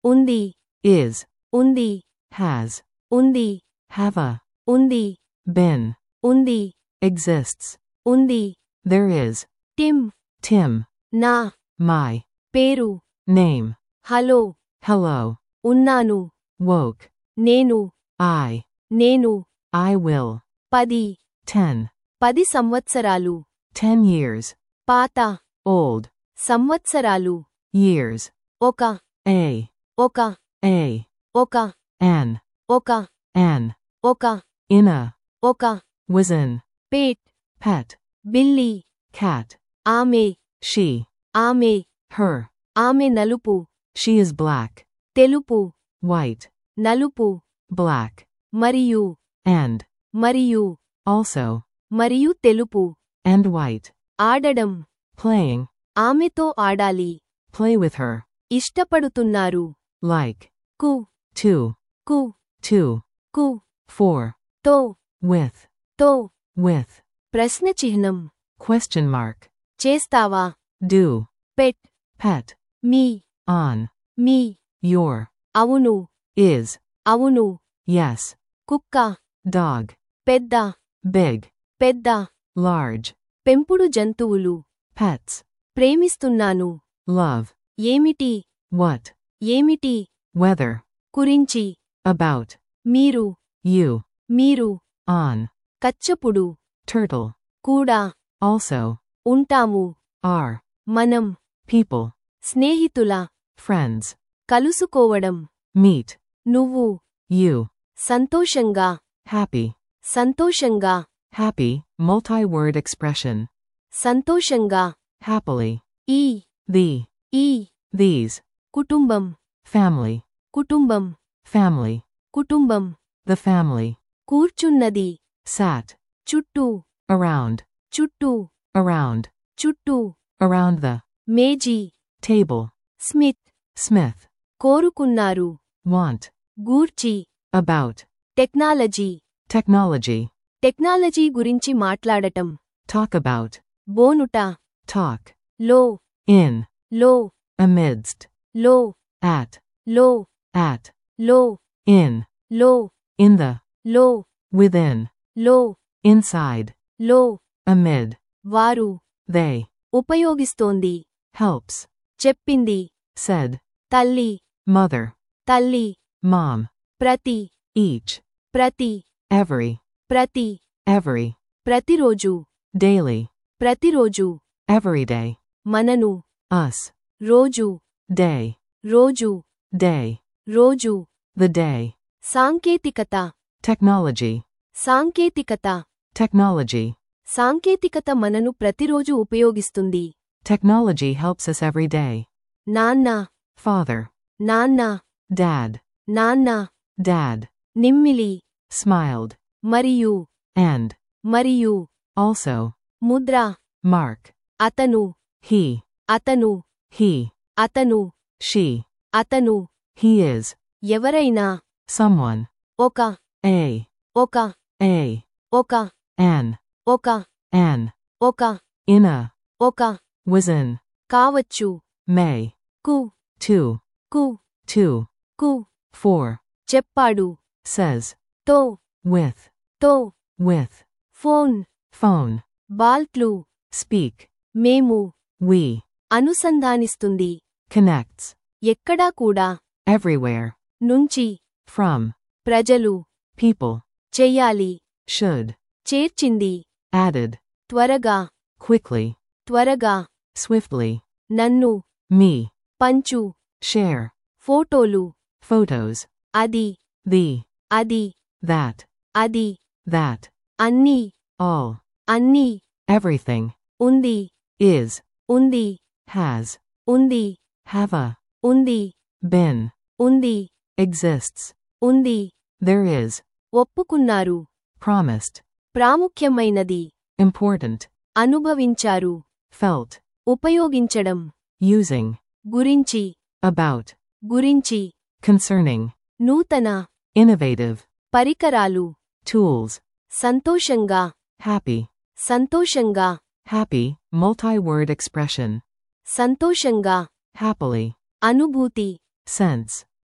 ఉంది is, ఉంది has, ఉంది have a, ఉంది been, ఉంది exists, ఉంది there is, టిమ్ Tim, నా my, పేరు name, హలో hello, ఉన్నాను woke, నేను I, నేను I will, పది ten, పది సంవత్సరాలు ten years, పాత old, సంవత్సరాలు years, ఒక a, ఒక a, ఒక an, ఒక an, ఒక in a, ఒక was in, పేట్ pet, బిల్లి cat, ఆమె she, ఆమె her, ఆమె నలుపు she is black, తెలుపు white, నలుపు black, మరియు and, మరియు also, మరియు తెలుపు and white, ఆడడం playing, ఆమెతో ఆడాలి play with her, ఇష్టపడుతున్నారు like, కు two, కు two, కు four, తో with, తో with, ప్రశ్న చిహ్నం question mark, చేస్తావా do, pet pet, me on, me your, అవును is, అవును yes, కుక్క dog, పెద్ద big, పెద్ద large, పెంపుడు జంతువులు pets, ప్రేమిస్తున్నాను love, ఏమిటి what, ఏమిటి whether, గురించి about, మీరు you, మీరు on, కచ్చపుడు turtle, కూడా also, ఉంటాము are, మనం people, స్నేహితుల friends, కలుసుకోవడం meet, నువ్వు you, సంతోషంగా happy, సంతోషంగా happy, multi-word expression, సంతోషంగా happily, ఈ the, ఈ these, కుటుంబం family, కుటుంబం family, కుటుంబం the family, కూర్చున్నది sat, చుట్టూ around, చుట్టూ around, చుట్టూ around the, మేజీ table, స్మిత్ Smith, కోరుకున్నారు want, గూర్చి about, టెక్నాలజీ technology, టెక్నాలజీ గురించి మాట్లాడటం talk about, బోనుట talk, లో in, లో amidst, లో at, లో at, లో in, లో in the, లో within, లో inside, లో amid, వారు they, ఉపయోగిస్తోంది helps, చెప్పింది said, తల్లి mother, తల్లి mom, ప్రతి each, ప్రతి every, ప్రతి every, ప్రతిరోజు daily, ప్రతిరోజు every day, మనను us, రోజు day, రోజు day, రోజు the day, సాంకేతికత technology, సాంకేతికత technology, సాంకేతికత మనను ప్రతిరోజు ఉపయోగిస్తుంది technology helps us every day, నాన్న father, నాన్న dad, నాన్న dad, నిమ్మిలి smiled, మరియు and, మరియు also, ముద్ర mark, అతను he, అతను he, అతను she, అతను he is, ఎవరైనా someone, ఒక a, ఒక a, ఒక an, ఒక an, ఒక in a, ఒక was in, కావచ్చు may, కు two, కు two, కు four, చెప్పాడు says, తో with, తో with, ఫోన్ phone, బాల్ట్లు speak, మేము we, అనుసంధానిస్తుంది connects, ఎక్కడా కూడా everywhere, నుంచి from, ప్రజలు people, చెయ్యాలి should, చేర్చింది added, త్వరగా quickly, త్వరగా swiftly, నన్ను me, పంచు share, ఫోటోలు photos, అది the, అది that, అది that, అన్నీ all, అన్నీ everything, ఉంది is, ఉంది has, ఉంది have a, ఉంది been, ఉంది exists, ఉంది there is, ఒప్పుకున్నారు promised, ప్రాముఖ్యమైనది important, అనుభవించారు felt, ఉపయోగించడం using, గురించి about, గురించి concerning, నూతన innovative, పరికరాలు tools, సంతోషంగా happy, సంతోషంగా happy, multi-word expression, సంతోషంగా happily, అనుభూతి sense,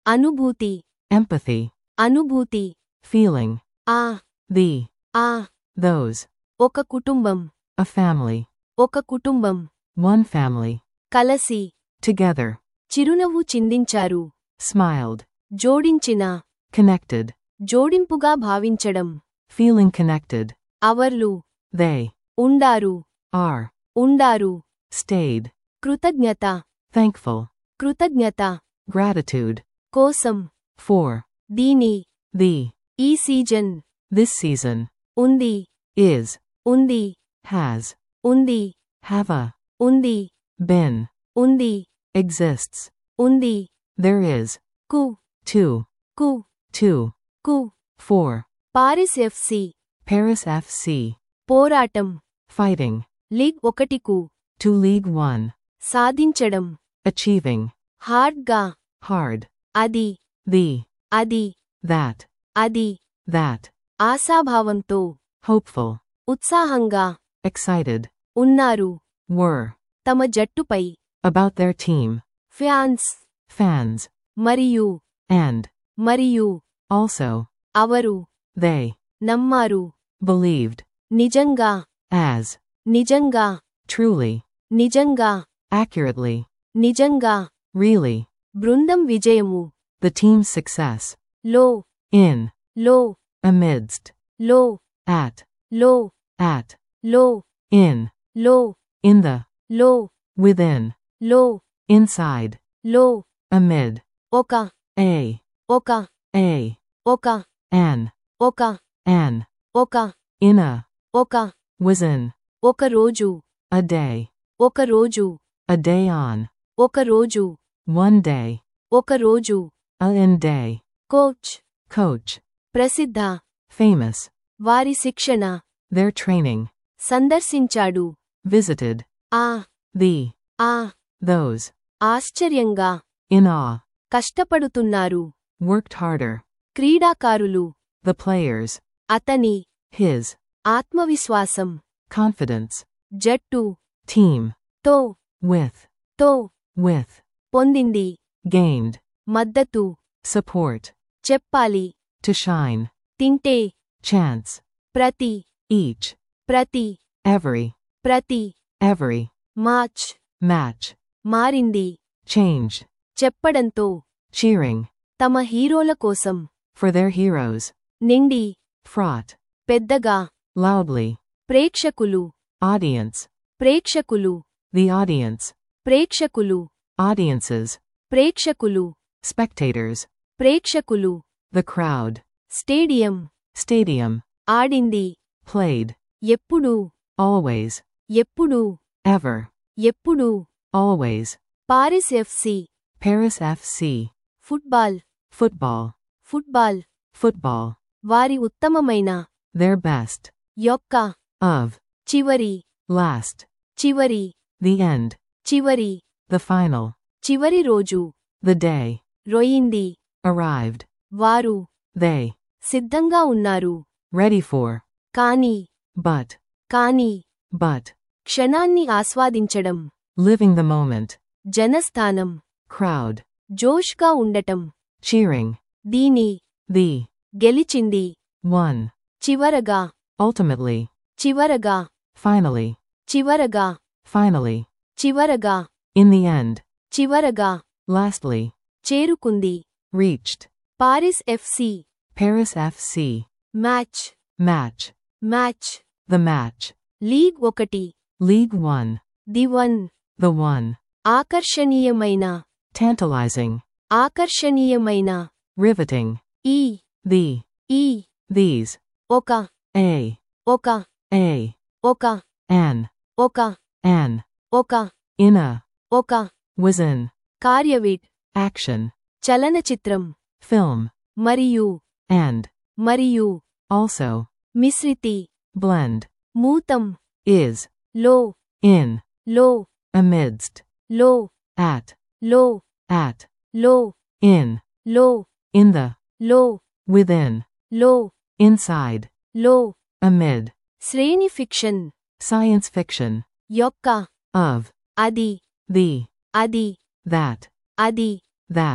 అనుభూతి empathy, అనుభూతి feeling, ఆ the, ఆ those, ఒక కుటుంబం a family, ఒక కుటుంబం one family, కలసి together, చిరునవ్వు చిందించారు smiled, జోడించిన connected, జోడింపుగా భావించడం feeling connected, అవర్లు they, ఉండారు are, ఉండారు stayed, కృతజ్ఞత thankful, కృతజ్ఞత gratitude, కోసం for, దీని the, ఈ సీజన్ this season, ఉంది is, ఉంది has, ఉంది have a, ఉంది been, ఉంది exists, ఉంది there is, కు to, కు to, కు for, Paris FC Paris FC, పోరాటం fighting, లీగ్ ఒకటికు to League One, సాధించడం achieving, హార్డ్గా hard, అది the, అది that, అది that, ఆశాభావంతో hopeful, ఉత్సాహంగా excited, ఉన్నారు were, తమ జట్టుపై about their team, fans fans, మరియు and, మరియు also, అవరు they, నమ్మారు believed, నిజంగా as, నిజంగా truly, నిజంగా accurately, నిజంగా really, బృందం విజయము the team's success, లో in, లో amidst, లో at, లో at, లో in, లో in the, లో within, లో inside, లో amid, ఒక a, ఒక a, ఒక an, ఒక an, ఒక in a, ఒక was in, ఒక రోజు a day, ఒక రోజు a day on, ఒక రోజు one day, ఒక రోజు a in day, coach coach, ప్రసిద్ధ famous, వారి శిక్షణ their training, సందర్శించాడు visited, ఆ the, ఆ those, ఆశ్చర్యంగా in awe, కష్టపడుతున్నారు worked harder, క్రీడాకారులు the players, అతని his, ఆత్మవిశ్వాసం confidence, జట్టు team, తో with, తో with, పొందింది gained, మద్దతు support, చెప్పాలి to shine, తింటే chance, ప్రతి each, ప్రతి every, ప్రతి every, మార్చ్ match, మారింది change, చెప్పడంతో cheering, తమ హీరోల కోసం for their heroes, నిండి fraught, పెద్దగా loudly, ప్రేక్షకులు audience, ప్రేక్షకులు the audience, ప్రేక్షకులు audiences, ప్రేక్షకులు spectators, ప్రేక్షకులు the crowd, స్టేడియం stadium, ఆడింది played, ఎప్పుడు always, ఎప్పుడు ever, ఎప్పుడు always, Paris FC Paris FC, football football, football football, వారి ఉత్తమమైన their best, యొక్క of, చివరి last, చివరి the end, చివరి the final, చివరి రోజు the day, రొయ్యింది arrived, వారు they, సిద్ధంగా ఉన్నారు ready for, కాని but, కాని but, క్షణాన్ని ఆస్వాదించడం living the moment, జనస్థానం crowd, జోష్గా ఉండటం cheering, దీని the, గెలిచింది one, చివరగా ultimately, చివరగా finally, చివరగా finally, చివరగా in the end, చివరగా lastly, చేరుకుంది reached, Paris FC Paris FC, match match, match the match, league ఒకటి League One, the one the one, ఆకర్షణీయమైన tantalizing, ఆకర్షణీయమైన riveting, ఈ the, ఈ these, ఒక a, ఒక a, ఒక an, ఒక an, ఒక in a, ఒక was in, కార్యవిడ్ action, చలనచిత్రం film, మరియు and, మరియు also, మిశ్రితి blend, మూతం is, లో in, లో amidst, లో at, లో at, లో in, లో in the, లో within, లో inside, లో amid, శ్రేణి ఫిక్షన్ science fiction, యొక్క of, అది the, అది that, అది that,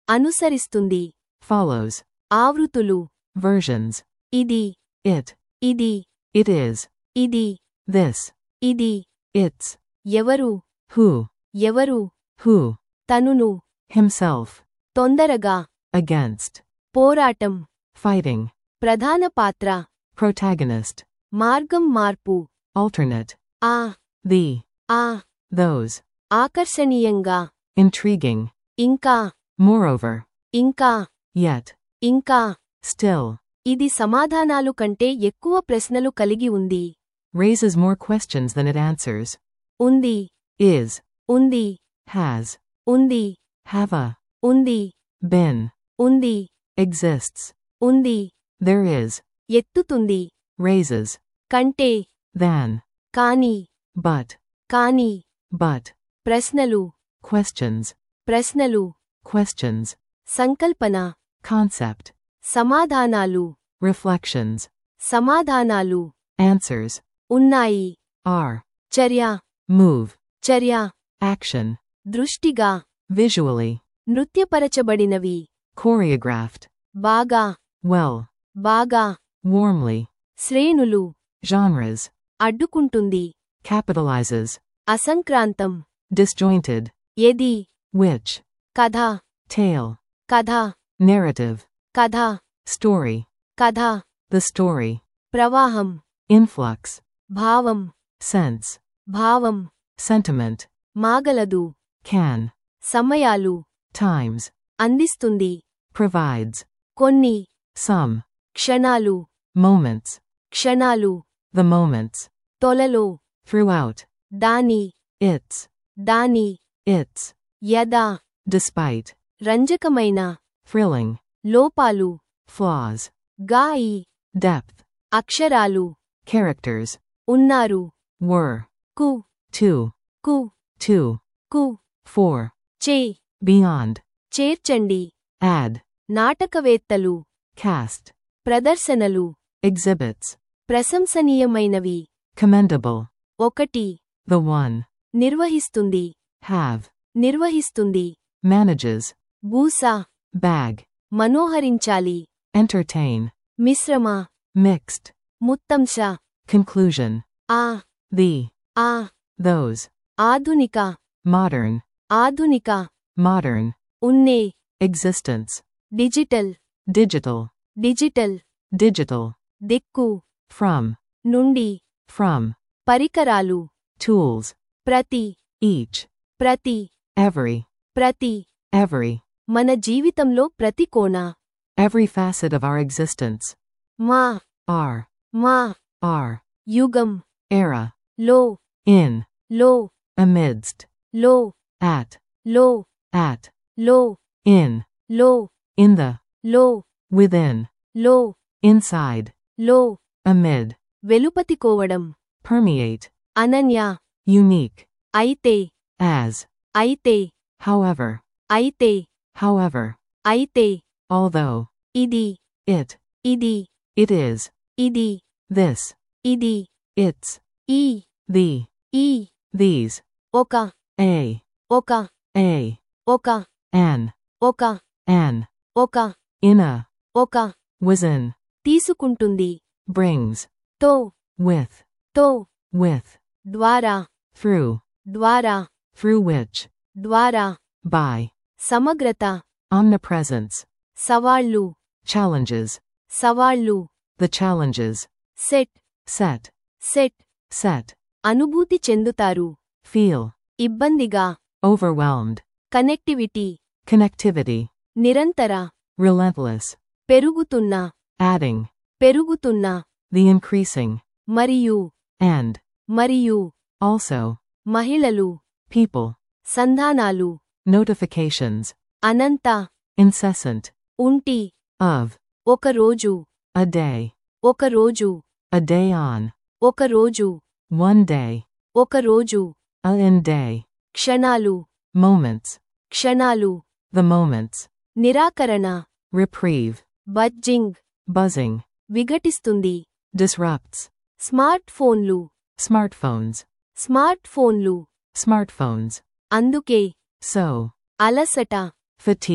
అనుసరిస్తుంది follows, ఆవృతులు versions, ఇది it, ఇది it is, ఇది this, ఇది its, ఎవరు who, ఎవరు who, తనును himself, తొందరగా against, పోరాటం fighting, ప్రధాన పాత్ర protagonist, మార్గం మార్పు alternate, ఆ the, ఆ those, ఆకర్షణీయంగా intriguing, ఇంకా moreover, ఇంకా yet, ఇంకా still, ఇది సమాధానాలు కంటే ఎక్కువ ప్రశ్నలు కలిగి ఉంది raises more questions than it answers, ఉంది is, ఉంది has, ఉంది have a, ఉంది been, ఉంది exists, ఉంది there is, ఎత్తుతుంది raises, కంటే than, కాని but, కాని but, ప్రశ్నలు questions, ప్రశ్నలు questions, సంకల్పన concept, సమాధానాలు reflections, సమాధానాలు answers, ఉన్నాయి are, చర్య move, చర్య action, దృష్టిగా visually, నృత్యపరచబడినవి choreographed, బాగా well, బాగా warmly, శ్రేణులు genres, అడ్డుకుంటుంది capitalizes, అసంక్రాంతం disjointed, ఎది which, కథ tale, కథ narrative, కథ story, కథ the story, ప్రవాహం influx, భావం sense, భావం sentiment, మాగలదు can, సమయాలు times, అందిస్తుంది provides, కొన్ని some, క్షణాలు moments, క్షణాలు the moments, తొలలో throughout, దాని its, దాని its, యదా despite, రంజకమైన thrilling, లోపాలు flaws, గాయి depth, అక్షరాలు characters, ఉన్నారు were, కు to, కు to, కు for, చే beyond, చేర్చండి add, నాటకవేత్తలు cast, ప్రదర్శనలు exhibits, ప్రశంసనీయమైనవి commendable, ఒకటి the one, నిర్వహిస్తుంది have, నిర్వహిస్తుంది manages, బూసా bag, మనోహరించాలి entertain, మిశ్రమ mixed, ముత్తంశ conclusion, ఆ the, ఆ those, ఆధునిక modern, ఆధునిక modern, ఉన్నే existence, digital digital, digital digital, దిక్కు from, నుండి from, పరికరాలు tools, ప్రతి each, ప్రతి every, ప్రతి every, మన జీవితంలో ప్రతి కోణ every facet of our existence, మా our, మా our, యుగం era, లో in, లో amidst, లో at, లో at, లో in, లో in the, లో within, లో inside, లో amid, వెలుపతికోవడం permeate, అనన్య unique, అయితే as, అయితే however, అయితే however, అయితే although, ఇది it, ఇది it is, ఇది this, ఇది its, ఈ the, ఈ these, ఒక a, ఒక a, ఒక an, ఒక an, ఒక in a, ఒక was in, తీసుకుంటుంది brings, తో with, తో with, ద్వారా through, ద్వారా through which, ద్వారా by, సమగ్రత omnipresence, సవాళ్ళు challenges, సవాళ్ళు the challenges, set set, set set, అనుభూతి చెందుతారు feel, ఇబ్బందిగా overwhelmed, కనెక్టివిటీ connectivity, నిరంతర relentless, పెరుగుతున్న adding, పెరుగుతున్న the increasing, మరియు and, మరియు also, మహిళలు people, సంధానాలు notifications, అనంత incessant, ఉంటి of, ఒక రోజు a day, ఒక రోజు a day on, ఒక రోజు one day, ఒక రోజు a in day, క్షణాలు moments, క్షణాలు the moments, నిరాకరణ reprieve, బజ్జింగ్ buzzing, విఘటిస్తుంది disrupts, స్మార్ట్ ఫోన్లు smartphones, స్మార్ట్ ఫోన్లు smartphones, అందుకే so, అలసట fatigue,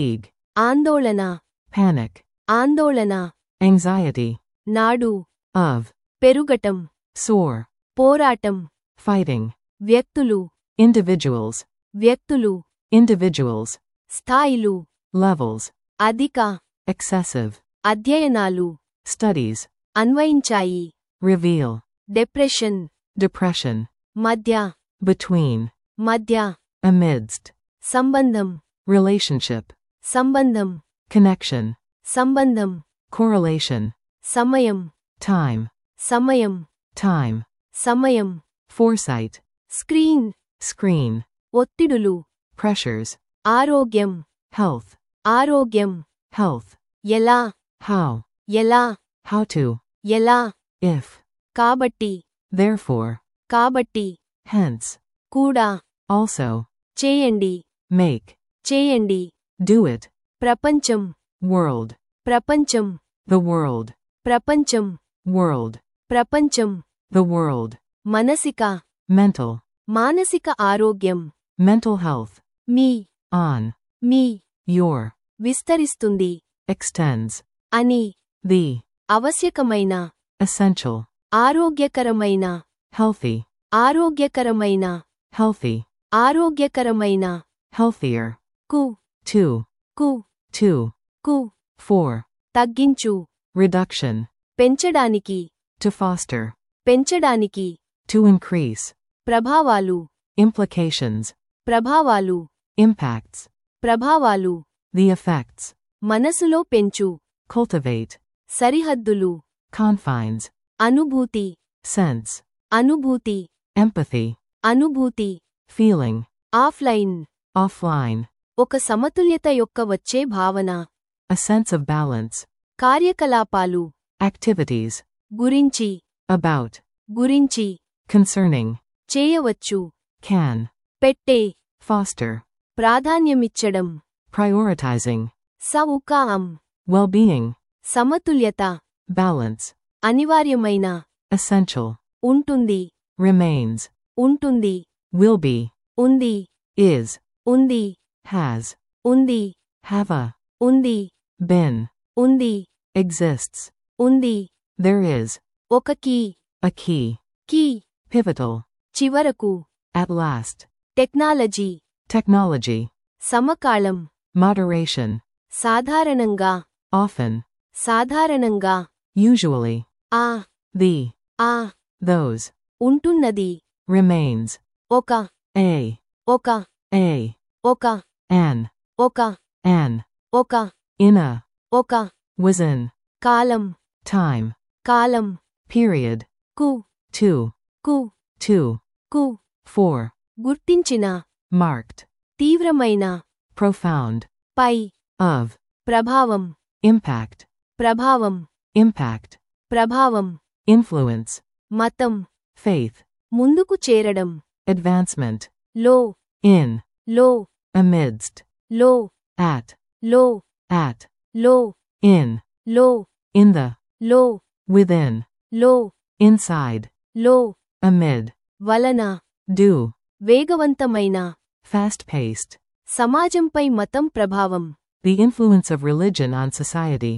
ఆందోళన panic, ఆందోళన anxiety, నాడు of, పెరుగటం sore, పోరాటం fighting, వ్యక్తులు individuals, వ్యక్తులు individuals, స్థాయిలు levels, అధిక excessive, అధ్యయనాలు studies, అన్వయించాయి reveal, డిప్రెషన్ depression, మధ్య between, మధ్య amidst, సంబంధం relationship, సంబంధం connection, సంబంధం correlation, సమయం time, సమయం time, సమయం foresight, స్క్రీన్ screen, ఒత్తిడులు pressures, ఆరోగ్యం health, ఆరోగ్యం health, ఎలా how, ఎలా how to, ఎలా if, కాబట్టి therefore, కాబట్టి hence, కూడా also, చేయండి make, చేయండి do it, ప్రపంచం world, ప్రపంచం the world, ప్రపంచం world, ప్రపంచం the world, మనసిక mental, మానసిక ఆరోగ్యం mental health, me on, me your, విస్తరిస్తుంది extends, అని the, ఆవశ్యకమైన essential, ఆరోగ్యకరమైన healthy, ఆరోగ్యకరమైన healthy, ఆరోగ్యకరమైన healthier, కు two, కు two, కు four, తగ్గించు reduction, పెంచడానికి to foster, పెంచడానికి to increase, ప్రభావాలు implications, ప్రభావాలు impacts, ప్రభావాలు the effects, మనసులో పెంచు cultivate, సరిహద్దులు confines, అనుభూతి sense, అనుభూతి empathy, అనుభూతి feeling, ఆఫ్లైన్ offline, ఒక సమతుల్యత యొక్క వచ్చే భావన a sense of balance, కార్యకలాపాలు activities, గురించి about, గురించి concerning, చేయవచ్చు can, పెట్టే foster, ప్రాధాన్యమిచ్చడం prioritizing, సౌకాం well-being, సమతుల్యత balance, అనివార్యమైన essential, ఉంటుంది remains, ఉంటుంది will be, ఉంది is, ఉంది has, ఉంది have a, ఉంది been, ఉంది exists, ఉంది there is, ఒక key a key, key pivotal, చివరకు at last, టెక్నాలజీ technology, సమకాలం moderation, సాధారణంగా often, సాధారణంగా usually, ఆ the, ఆ those, ఉంటున్నది remains, ఒక a, ఒక a, ఒక an, ఒక an, ఒక in a, ఒక was in, కాలం time, కాలం period, కు two, కు two, కు four, గుర్తించిన marked, తీవ్రమైన profound, పై of, ప్రభావం impact, ప్రభావం impact, ప్రభావం influence, మతం faith, ముందుకు చేరడం advancement, లో in, లో amidst, లో at, లో at, లో in, లో in the, లో within, లో inside, లో amid, వలన do, వేగవంతమైన fast paced, సమాజంపై మతం ప్రభావం the influence of religion on society,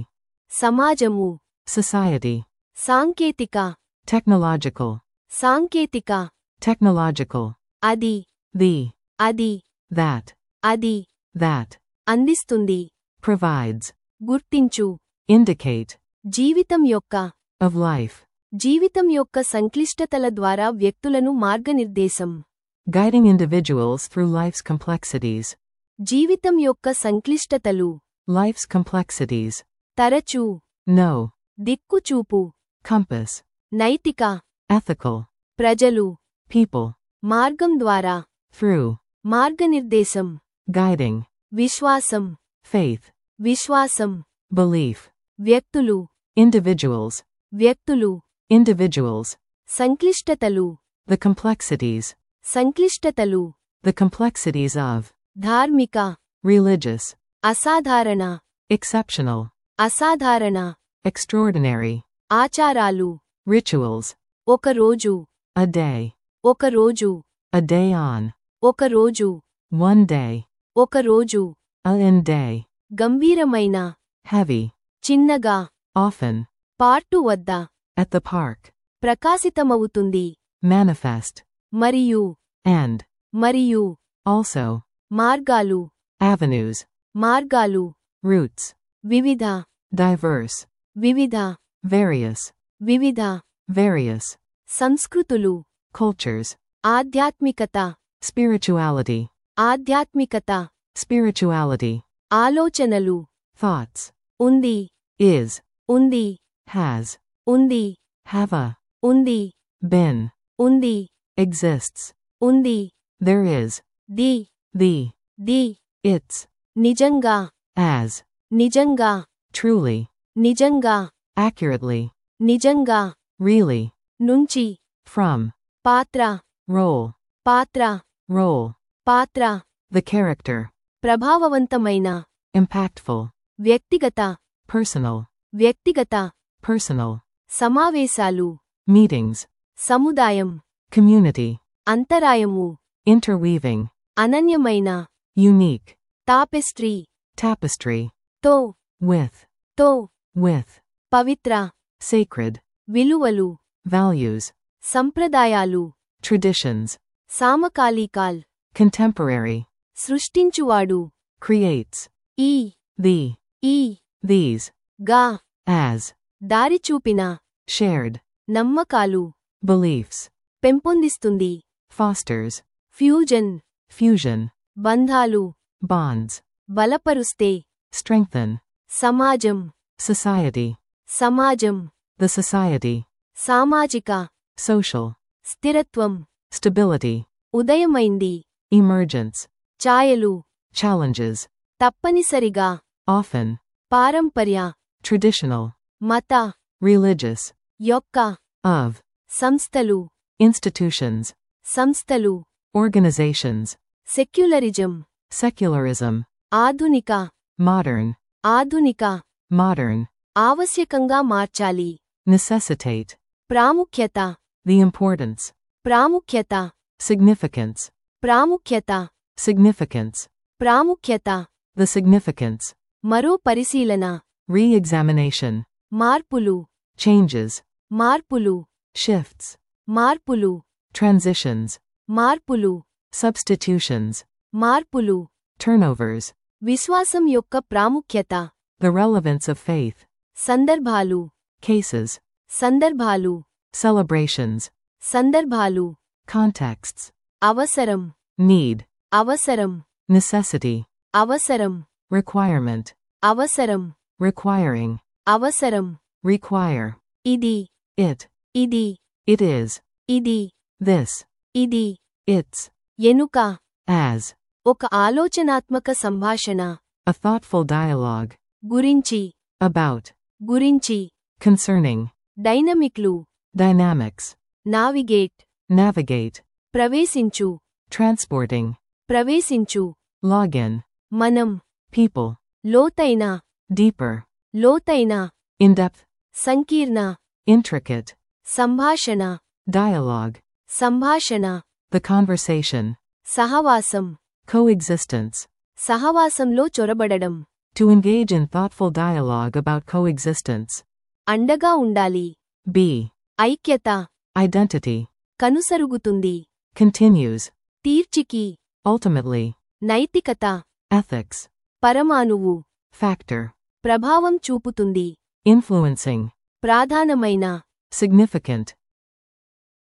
సమాజము society, సాంకేతిక technological, సాంకేతిక technological, అది the, అది that, అది that, అందిస్తుంది provides, గుర్తించు indicate, జీవితం యొక్క of life, జీవితం యొక్క సంక్లిష్టతల ద్వారా వ్యక్తులను మార్గనిర్దేశం guiding individuals through life's complexities, జీవితం యొక్క సంక్లిష్టతలు life's complexities, తరచూ no, దిక్కుచూపు compass, నైతిక ethical, ప్రజలు people, మార్గం ద్వారా through, మార్గనిర్దేశం guiding, విశ్వాసం faith, విశ్వాసం belief, వ్యక్తులు individuals, వ్యక్తులు individuals, సంక్లిష్టతలు the complexities, సంక్లిష్టతలు the complexities of, ధార్మిక religious, అసాధారణ exceptional, అసాధారణ extraordinary, ఆచారాలు rituals, ఒక రోజు a day, ఒక రోజు a day on, ఒక రోజు one day, ఒక రోజు a in day, గంభీరమైన heavy, చిన్నగా often, పార్టు వద్ద at the park, ప్రకాశితమవుతుంది manifest, మరియు and, మరియు also, మార్గాలు avenues, మార్గాలు routes, వివిధ diverse, వివిధ various, వివిధ various, సంస్కృతులు cultures, ఆధ్యాత్మికత spirituality, ఆధ్యాత్మికత spirituality, ఆలోచనలు thoughts, ఉంది is, ఉంది has, ఉంది have a, ఉంది been, ఉంది exists, ఉంది there is, the the, the its, నిజంగా as, నిజంగా truly, నిజంగా accurately, నిజంగా really, నుంచి from, పాత్ర role, పాత్ర role, పాత్ర the character, ప్రభావవంతమైన impactful, వ్యక్తిగత personal, వ్యక్తిగత personal, సమావేశాలు meetings, సముదాయం community, అంతరాయము interweaving, అనన్యమైన unique, తాపెస్ట్రీ tapestry, తో with, తో with, పవిత్ర sacred, విలువలు values, సంప్రదాయాలు traditions, సామకాలీకాల్ contemporary, సృష్టించువాడు creates, ఈ the, ఈ these, గా as, దారిచూపిన shared, నమ్మకాలు beliefs, పెంపొందిస్తుంది fosters, ఫ్యూజన్ fusion, బంధాలు bonds, బలపరుస్తే strengthen, సమాజం society, సమాజం the society, సామాజిక social, స్థిరత్వం stability, ఉదయమైంది emergence, ఛాయలు challenges, తప్పనిసరిగా often, పారంపర్య traditional, మత religious, యొక్క of, సంస్థలు institutions, సంస్థలు organizations, సెక్యులరిజం secularism, ఆధునిక modern, ఆధునిక modern, ఆవశ్యకంగా మార్చాలి necessitate, ప్రాముఖ్యత the importance, ప్రాముఖ్యత significance, ప్రాముఖ్యత significance, ప్రాముఖ్యత the significance, మరో పరిశీలన re examination, మార్పులు changes, మార్పులు shifts, మార్పులు transitions, మార్పులు substitutions, మార్పులు turnovers, విశ్వాసం యొక్క ప్రాముఖ్యత the relevance of faith, సందర్భాలు cases, సందర్భాలు celebrations, సందర్భాలు contexts, అవసరం need, అవసరం necessity, అవసరం requirement, అవసరం requiring, అవసరం require, ఇది it, ఇది it is, ఇది this, ఇది it's, ఎనుక as, ఒక ఆలోచనాత్మక సంభాషణ a thoughtful dialogue, గురించి about, గురించి concerning, డైనమిక్లు dynamics, నావిగేట్ navigate, ప్రవేశించు transporting, ప్రవేశించు login, మనం people, లోతైన deeper, లోతైన in depth, సంకీర్ణ intricate, సంభాషణ dialogue, సంభాషణ the conversation, సహవాసం coexistence, సహవాసంలో చొరబడడం to engage in thoughtful dialogue about coexistence, అండగా ఉండాలి be, ఐక్యత identity, కనుసరుగుతుంది continues, తీర్చికి ultimately, నైతికత ethics, పరమాణువు factor, ప్రభావం చూపుతుంది influencing, ప్రాధానమైన significant,